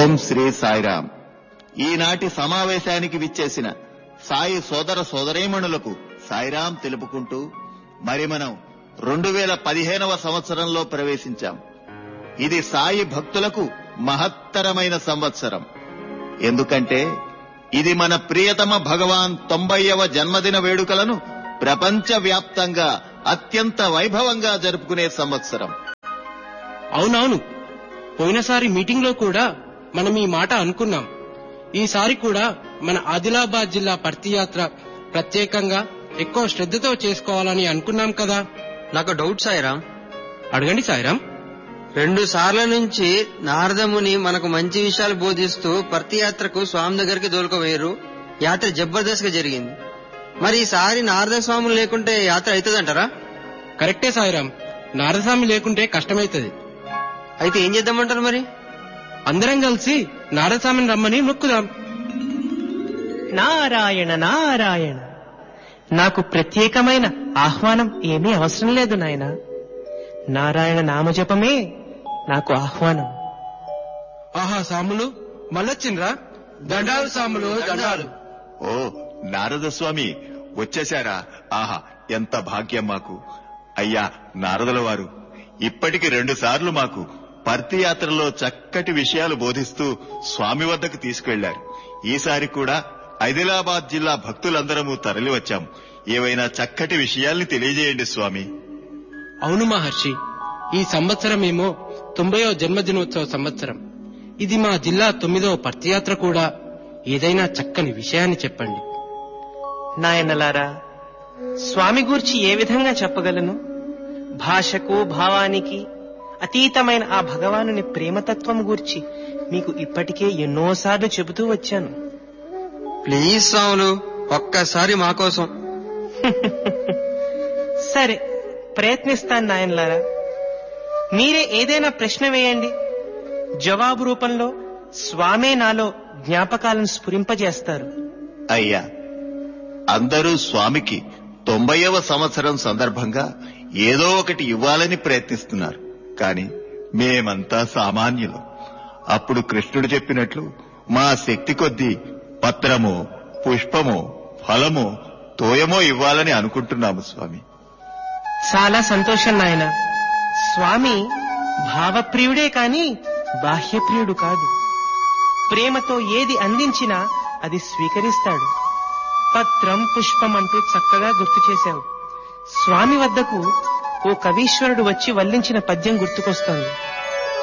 ఓం శ్రీ సాయిరాం ఈనాటి సమావేశానికి విచ్చేసిన సాయి సోదర సోదరీమణులకు సాయిరాం తెలుపుకుంటూ మరి మనం రెండు వేల పదిహేనవ సంవత్సరంలో ప్రవేశించాం ఇది సాయి భక్తులకు మహత్తరమైన సంవత్సరం ఎందుకంటే ఇది మన ప్రియతమ భగవాన్ తొంభైవ జన్మదిన వేడుకలను ప్రపంచ వ్యాప్తంగా అత్యంత వైభవంగా జరుపుకునే సంవత్సరం అవునవును పోయినసారి మీటింగ్ లో కూడా మనం ఈ మాట అనుకున్నాం ఈసారి కూడా మన ఆదిలాబాద్ జిల్లా పర్తి యాత్ర ప్రత్యేకంగా ఎక్కువ శ్రద్ధతో చేసుకోవాలని అనుకున్నాం కదా నాకు డౌట్ సాయిరాం అడగండి సాయిరాం రెండు సార్ల నుంచి నారదముని మనకు మంచి విషయాలు బోధిస్తూ ప్రతి యాత్రకు స్వామి దగ్గరికి దోలుకోవేరు యాత్ర జబర్దస్త్ గా జరిగింది మరి ఈసారి నారద స్వాములు లేకుంటే యాత్ర అవుతుందంటారా కరెక్టే సాయిరాం నారస్వామి లేకుంటే కష్టమైతది అయితే ఏం చేద్దామంటారు మరి అందరం కలిసి నారస్వామిని రమ్మని మొక్కుదాం నారాయణ నారాయణ నాకు ప్రత్యేకమైన ఆహ్వానం ఏమీ అవసరం లేదు నాయన నారాయణ నామజపమే నాకు ఆహ్వానం ఆహా సాములు మళ్ళొచ్చిండ్రా దండాలు సాములు దండాలు ఓ నారద స్వామి వచ్చేశారా ఆహా ఎంత భాగ్యం మాకు అయ్యా నారదుల వారు ఇప్పటికి రెండు సార్లు మాకు పర్తి యాత్రలో చక్కటి విషయాలు బోధిస్తూ స్వామి వద్దకు తీసుకెళ్లారు ఈసారి కూడా ఆదిలాబాద్ జిల్లా భక్తులందరము తరలి వచ్చాం ఏవైనా చక్కటి విషయాల్ని తెలియజేయండి స్వామి అవును మహర్షి ఈ సంవత్సరం ఏమో తొంభయో జన్మదినోత్సవ సంవత్సరం ఇది మా జిల్లా తొమ్మిదో పర్తియాత్ర కూడా ఏదైనా చక్కని విషయాన్ని చెప్పండి నాయనలారా స్వామి గూర్చి ఏ విధంగా చెప్పగలను భాషకు భావానికి అతీతమైన ఆ భగవానుని ప్రేమతత్వం గూర్చి మీకు ఇప్పటికే ఎన్నోసార్లు చెబుతూ వచ్చాను ప్లీజ్ స్వాములు ఒక్కసారి మా కోసం సరే ప్రయత్నిస్తాను నాయనలారా మీరే ఏదైనా ప్రశ్న వేయండి జవాబు రూపంలో స్వామే నాలో జ్ఞాపకాలను స్ఫురింపజేస్తారు అయ్యా అందరూ స్వామికి తొంభైవ సంవత్సరం సందర్భంగా ఏదో ఒకటి ఇవ్వాలని ప్రయత్నిస్తున్నారు కాని మేమంతా సామాన్యులం అప్పుడు కృష్ణుడు చెప్పినట్లు మా శక్తి కొద్దీ పత్రమో పుష్పమో ఫలమో తోయమో ఇవ్వాలని అనుకుంటున్నాము స్వామి చాలా సంతోషం నాయన స్వామి భావప్రియుడే కాని బాహ్యప్రియుడు కాదు ప్రేమతో ఏది అందించినా అది స్వీకరిస్తాడు పత్రం పుష్పం అంటూ చక్కగా గుర్తు చేశావు స్వామి వద్దకు ఓ కవీశ్వరుడు వచ్చి వల్లించిన పద్యం గుర్తుకొస్తోంది